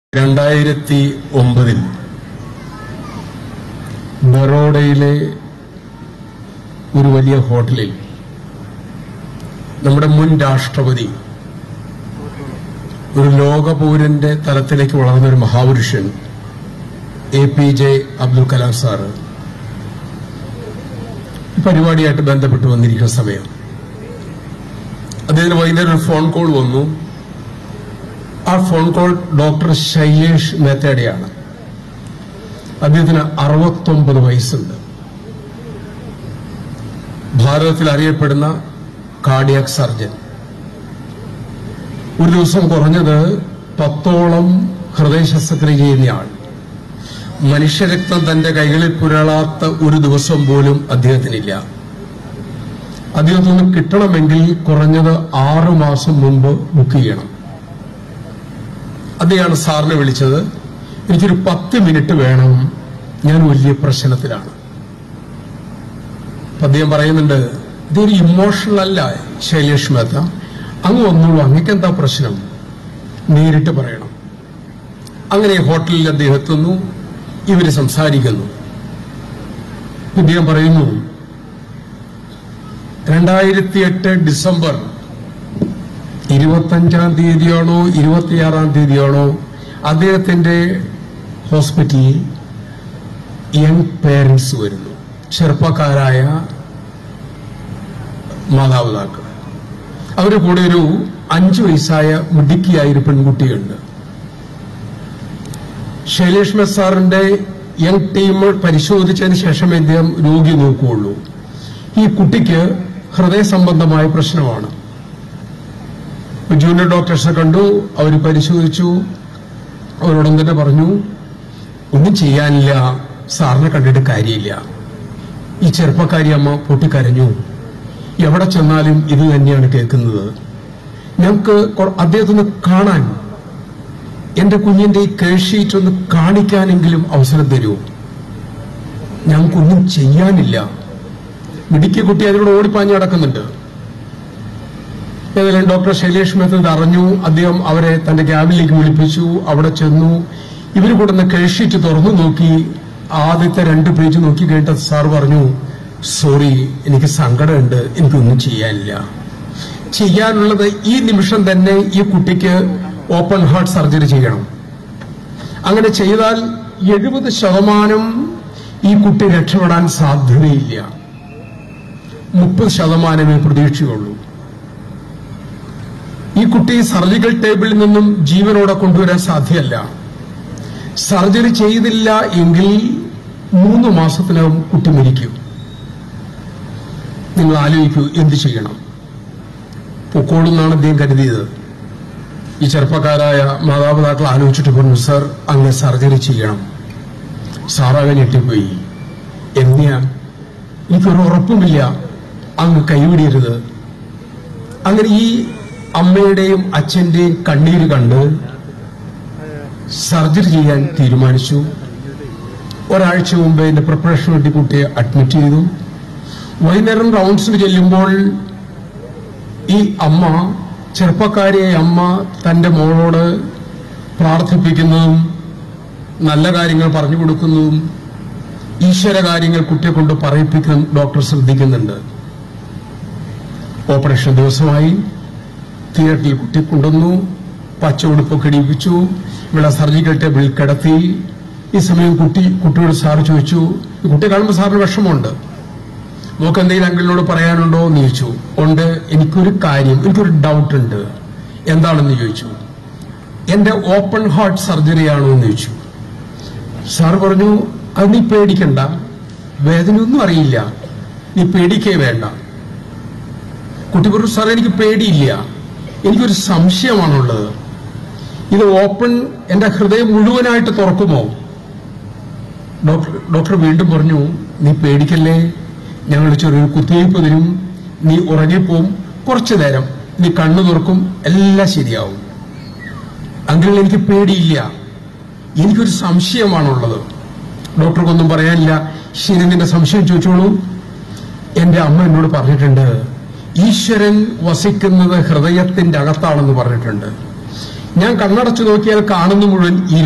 രണ്ടായിരത്തി ഒമ്പതിൽ ബറോഡയിലെ ഒരു വലിയ ഹോട്ടലിൽ നമ്മുടെ മുൻ രാഷ്ട്രപതി ഒരു ലോകപൗരന്റെ തലത്തിലേക്ക് വളർന്ന ഒരു മഹാപുരുഷൻ A P J Abdul Kalam sir ഈ പരിപാടിയായിട്ട് ബന്ധപ്പെട്ട് വന്നിരിക്കുന്ന സമയം അദ്ദേഹത്തിന് വൈകുന്നേരം ഒരു ഫോൺ കോൾ വന്നു ആ ഫോൺ കോൾ ഡോക്ടർ ശൈലേഷ് മേത്തേടെയാണ് അദ്ദേഹത്തിന് അറുപത്തൊമ്പത് വയസ്സുണ്ട് ഭാരതത്തിൽ അറിയപ്പെടുന്ന കാർഡിയാക് സർജൻ ഒരു ദിവസം കുറഞ്ഞത് പത്തോളം ഹൃദയ ശസ്ത്രക്രിയ ചെയ്യുന്നയാൾ മനുഷ്യരക്തം തന്റെ കൈകളിൽ പുരളാത്ത ഒരു ദിവസം പോലും അദ്ദേഹത്തിനില്ല അദ്ദേഹത്തിന് കിട്ടണമെങ്കിൽ കുറഞ്ഞത് ആറു മാസം മുമ്പ് ബുക്ക് ചെയ്യണം അദ്ദേഹമാണ് സാറിനെ വിളിച്ചത് എനിക്കൊരു പത്ത് മിനിറ്റ് വേണം ഞാൻ വലിയ പ്രശ്നത്തിലാണ് അപ്പൊ അദ്ദേഹം പറയുന്നുണ്ട് ഇതൊരു ഇമോഷണൽ അല്ല ശൈലേഷ് മേത്ത അങ്ങ് വന്നോളൂ അങ്ങക്ക് എന്താ പ്രശ്നം നേരിട്ട് പറയണം അങ്ങനെ ഹോട്ടലിൽ അദ്ദേഹം എത്തുന്നു ഇവര് സംസാരിക്കുന്നു ഇദ്ദേഹം പറയുന്നു രണ്ടായിരത്തി എട്ട് ഡിസംബർ ഇരുപത്തഞ്ചാം തീയതിയാണോ ഇരുപത്തിയാറാം തീയതിയാണോ അദ്ദേഹത്തിന്റെ ഹോസ്പിറ്റലിൽ യങ് പേരൻസ് വരുന്നു ചെറുപ്പക്കാരായ മാതാപിതാക്കൾ അവരുടെ കൂടെ ഒരു അഞ്ചു വയസ്സായ മിടുക്കിയായ ഒരു പെൺകുട്ടിയുണ്ട് ശൈലേഷ് മെസ്സാറിന്റെ യങ് ടീം പരിശോധിച്ചതിന് ശേഷമേ ഇദ്ദേഹം രോഗി നോക്കുകയുള്ളൂ ഈ കുട്ടിക്ക് ഹൃദയ സംബന്ധമായ പ്രശ്നമാണ് ജൂനിയർ ഡോക്ടേഴ്സിനെ കണ്ടു അവർ പരിശോധിച്ചു അവരോടും തന്നെ പറഞ്ഞു ഒന്നും ചെയ്യാനില്ല സാറിനെ കണ്ടിട്ട് കാര്യമില്ല ഈ ചെറുപ്പക്കാരി അമ്മ പൊട്ടിക്കരഞ്ഞു എവിടെ ചെന്നാലും ഇത് തന്നെയാണ് കേൾക്കുന്നത് ഞങ്ങൾക്ക് കൊ- അദ്ദേഹത്തിന് കാണാൻ എന്റെ കുഞ്ഞിന്റെ ഈ കേൾഷീറ്റ് ഒന്ന് കാണിക്കാനെങ്കിലും അവസരം തരൂ ഞങ്ങൾക്കൊന്നും ചെയ്യാനില്ല മിടുക്കിയ കുട്ടി അതിലൂടെ ഓടിപ്പാഞ്ഞ് നടക്കുന്നുണ്ട് ഏതായാലും ഡോക്ടർ ശൈലേഷ് മേത്തത് അറിഞ്ഞു അദ്ദേഹം അവരെ തന്റെ ക്യാബിനിലേക്ക് വിളിപ്പിച്ചു അവിടെ ചെന്നു ഇവർ കൊടുന്ന കേൾഷീറ്റ് തുറന്നു നോക്കി ആദ്യത്തെ രണ്ട് പേജ് നോക്കി കേട്ട സാർ പറഞ്ഞു സോറി എനിക്ക് സങ്കടമുണ്ട് എനിക്കൊന്നും ചെയ്യാനില്ല ചെയ്യാനുള്ളത് ഈ നിമിഷം തന്നെ ഈ കുട്ടിക്ക് ഓപ്പൺ ഹാർട്ട് സർജറി ചെയ്യണം അങ്ങനെ ചെയ്താൽ എഴുപത് ശതമാനം ഈ കുട്ടി രക്ഷപ്പെടാൻ സാധ്യതയില്ല മുപ്പത് ശതമാനമേ പ്രതീക്ഷയുള്ളൂ ഈ കുട്ടി സർജിക്കൽ ടേബിളിൽ നിന്നും ജീവനോടെ കൊണ്ടുവരാൻ സാധ്യമല്ല സർജറി ചെയ്തില്ല എങ്കിൽ മൂന്ന് മാസത്തിനകം കുട്ടി മരിക്കും നിങ്ങൾ ആലോചിക്കൂ എന്ത് ചെയ്യണം പൊക്കോളെന്നാണ് അദ്ദേഹം കരുതിയത് ഈ ചെറുപ്പക്കാരായ മാതാപിതാക്കൾ ആലോചിച്ചിട്ട് പറഞ്ഞു സർ അങ്ങ് സർജറി ചെയ്യണം സാറാകെ ഞെട്ടിപ്പോയി എന്തിനാ എനിക്കൊരു ഉറപ്പുമില്ല അങ്ങ് കൈവിടരുത് അങ്ങനെ ഈ അമ്മയുടെയും അച്ഛന്റെയും കണ്ണീര് കണ്ട് സർജറി ചെയ്യാൻ തീരുമാനിച്ചു ഒരാഴ്ച മുമ്പ് എന്റെ പ്രിപ്പറേഷൻ വേണ്ടി കുട്ടിയെ അഡ്മിറ്റ് ചെയ്തു വൈകുന്നേരം റൗണ്ട്സിന് ചെല്ലുമ്പോൾ ഈ അമ്മ ചെറുപ്പക്കാരിയായ അമ്മ തന്റെ മോളോട് പ്രാർത്ഥിപ്പിക്കുന്നതും നല്ല കാര്യങ്ങൾ പറഞ്ഞു കൊടുക്കുന്നതും ഈശ്വര കാര്യങ്ങൾ കുട്ടിയെ കൊണ്ട് പറയിപ്പിക്കുന്നതും ഡോക്ടർ ശ്രദ്ധിക്കുന്നുണ്ട് ഓപ്പറേഷൻ ദിവസമായി തിയേറ്ററിൽ കുട്ടി കൊണ്ടുവന്നു പച്ച ഉടുപ്പൊക്കെ ഇടിപ്പിച്ചു ഇവിടെ സർജിക്കൽ ടേബിളിൽ കിടത്തി ഈ സമയം കുട്ടി കുട്ടിയോട് സാറ് ചോദിച്ചു ഈ കുട്ടി കാണുമ്പോൾ സാറിന് വിഷമമുണ്ട് നമുക്ക് എന്തെങ്കിലും അങ്കിളിനോട് പറയാനുണ്ടോ എന്ന് ചോദിച്ചു ഉണ്ട് എനിക്കൊരു കാര്യം എനിക്കൊരു ഡൗട്ട് ഉണ്ട് എന്താണെന്ന് ചോദിച്ചു എന്റെ ഓപ്പൺ ഹാർട്ട് സർജറി ആണോ എന്ന് ചോദിച്ചു സാർ പറഞ്ഞു അത് നീ പേടിക്കണ്ട വേദനയൊന്നും അറിയില്ല നീ പേടിക്കേ വേണ്ട കുട്ടി പറഞ്ഞു സാർ എനിക്ക് പേടിയില്ല എനിക്കൊരു സംശയമാണുള്ളത് ഇത് ഓപ്പൺ എന്റെ ഹൃദയം മുഴുവനായിട്ട് തുറക്കുമോ ഡോക്ടർ ഡോക്ടർ വീണ്ടും പറഞ്ഞു നീ പേടിക്കല്ലേ ഞങ്ങൾ ചെറിയൊരു കുത്തിവയ്പ് തരും നീ ഉറങ്ങിപ്പോവും കുറച്ചു നേരം നീ കണ്ണു തുറക്കും എല്ലാം ശരിയാവും അങ്കിൾ എനിക്ക് പേടിയില്ല എനിക്കൊരു സംശയമാണുള്ളത് ഡോക്ടർക്കൊന്നും പറയാനില്ല ശരി നിന്റെ സംശയം ചോദിച്ചോളൂ എന്റെ അമ്മ എന്നോട് പറഞ്ഞിട്ടുണ്ട് ഈശ്വരൻ വസിക്കുന്നത് ഹൃദയത്തിന്റെ അകത്താണെന്ന് പറഞ്ഞിട്ടുണ്ട് ഞാൻ കണ്ണടച്ചു നോക്കിയാൽ കാണുന്ന മുഴുവൻ ഈ